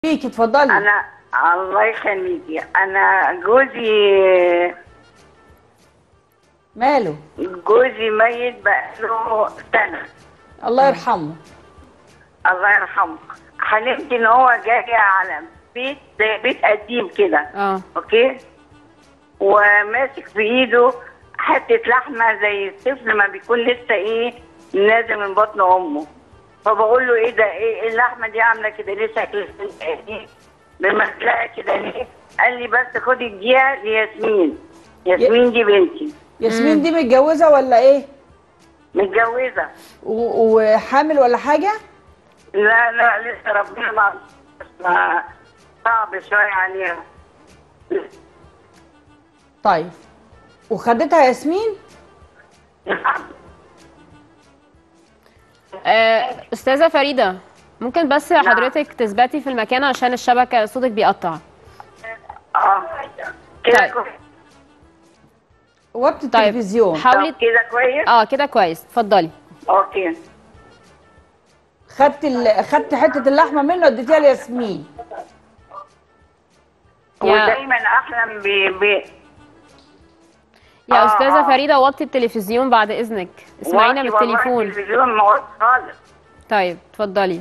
فيكي اتفضلي انا الله يخليكي انا جوزي ماله جوزي ميت بقاله سنه الله يرحمه الله يرحمه حلمت ان هو جاي على بيت زي بيت قديم كده اه اوكي وماسك في ايده حته لحمه زي الطفل ما بيكون لسه ايه نازل من بطن امه فبقول له ايه ده ايه إيه اللحمه دي عامله كده ليه شكل قديم بمسلقه كده ليه قال لي بس خدي اديها لياسمين ياسمين دي بنتي ياسمين دي متجوزه ولا ايه متجوزه و- وحامل ولا حاجه لا لا لسه ربنا ما ما- صعب شويه عليها طيب وخدتها ياسمين آه، استاذه فريده ممكن بس حضرتك تثبتي في المكان عشان الشبكه صوتك بيقطع اه كده طيب. كويس وقت طيب التلفزيون حاولي طب كده كويس اه كده كويس اتفضلي اوكي خدت ال... خدت حته اللحمه منه اديتيها لياسمين يا ودايما احلم ب ب يا آه، استاذه آه. فريده وطي التلفزيون بعد اذنك اسمعينا واطي والله بالتليفون التلفزيون ما وطي خالص طيب اتفضلي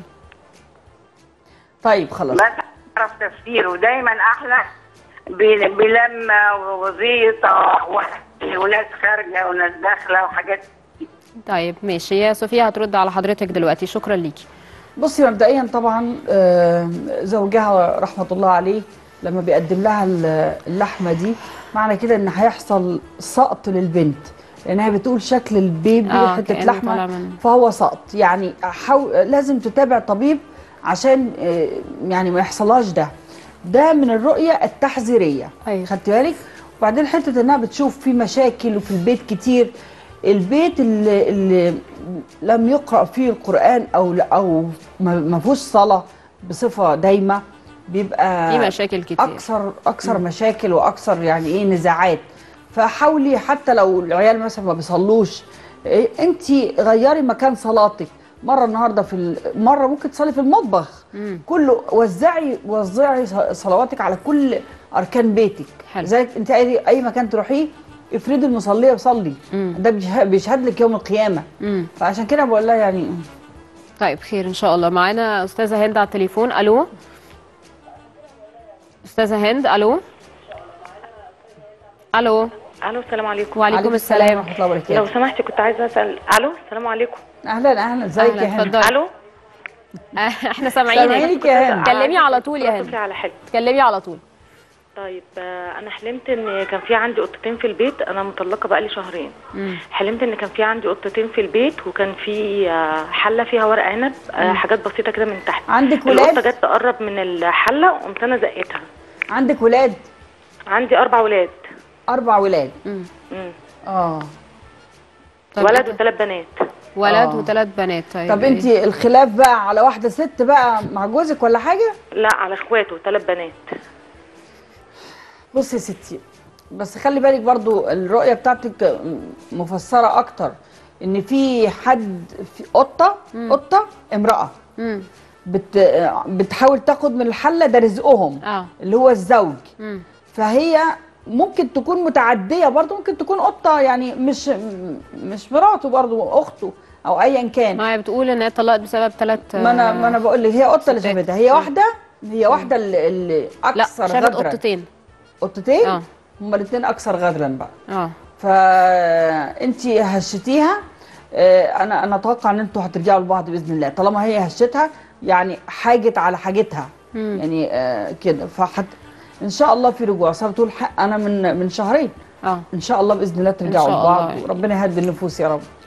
طيب خلاص بس اعرف تفسير ودايما احلم ب- بلمه وزيطه وناس خارجه وناس داخله وحاجات طيب ماشي يا صوفيا هترد على حضرتك دلوقتي شكرا ليكي بصي مبدئيا طبعا آه، زوجها رحمه الله عليه لما بيقدم لها ال- اللحمه دي معنى كده ان هيحصل سقط للبنت لانها بتقول شكل البيبي آه، حته كأنه طالع لحمه من- فهو سقط يعني حو... لازم تتابع طبيب عشان آه، يعني ما يحصلهاش ده ده من الرؤيه التحذيريه أيوة. خدت بالك وبعدين حته انها بتشوف في مشاكل وفي البيت كتير البيت اللي, اللي لم يقرا فيه القران او او ما ما فيهوش صلاه بصفه دايمه بيبقى في مشاكل كتير اكثر اكثر مشاكل واكثر يعني ايه نزاعات فحاولي حتى لو العيال مثلا ما بيصلوش إيه انت غيري مكان صلاتك مره النهارده في ال- مره ممكن تصلي في المطبخ مم. كله وزعي وزعي صلواتك على كل اركان بيتك حلو. لذلك انت اي أي مكان تروحيه افرضي المصليه وصلي مم. ده بيشه- بيشهد لك يوم القيامه امم فعشان كده بقول لها يعني طيب خير ان شاء الله معانا استاذه هند على التليفون الو استاذه هند الو الو الو السلام عليكم وعليكم السلام ورحمه الله لو وبركاته سمحتي كنت عايزه اسال الو السلام عليكم اهلا اهلا ازيك أهلا، يا هند اتفضلي. الو احنا سامعينك سامعينك يا هند اتكلمي على طول يا هند. اتصلي على حلم اتكلمي على طول طيب آه، انا حلمت ان كان في عندي قطتين في البيت انا مطلقه بقالي شهرين مم. حلمت ان كان في عندي قطتين في البيت وكان في آه، حله فيها ورق عنب آه، حاجات بسيطه كده من تحت عندك القطه ولاد جت تقرب من الحله وقمت انا زقتها عندك ولاد عندي اربع ولاد اربع ولاد مم. مم. اه طب ولد إنت- وثلاث بنات ولد آه. وثلاث بنات طيب طب إيه؟ انت الخلاف بقى على واحده ست بقى مع جوزك ولا حاجه لا على اخواته ثلاث بنات بصي يا ستي بس خلي بالك برضو الرؤيه بتاعتك مفسره اكتر ان في حد في قطه قطه امراه مم. بت بتحاول تاخد من الحله ده رزقهم اه اللي هو الزوج مم. فهي ممكن تكون متعديه برضو ممكن تكون قطه يعني مش مش مراته برضو اخته او ايا كان ما هي بتقول ان هي اتطلقت بسبب ثلاث ما انا ما انا بقول لك هي قطه اللي ستات. شافتها هي واحده هي واحده اللي, اللي لا اكثر شافت غدرا قطتين قطتين اه هما الاثنين اكثر غدرا بقى اه فانت هشتيها آه، انا انا اتوقع ان انتوا هترجعوا لبعض باذن الله طالما هي هشتها يعني حاجت على حاجتها مم. يعني آه، كده فحت ان شاء الله في رجوع صار تقول حق انا من من شهرين اه ان شاء الله باذن الله ترجعوا شاء لبعض الله. وربنا يهدي النفوس يا رب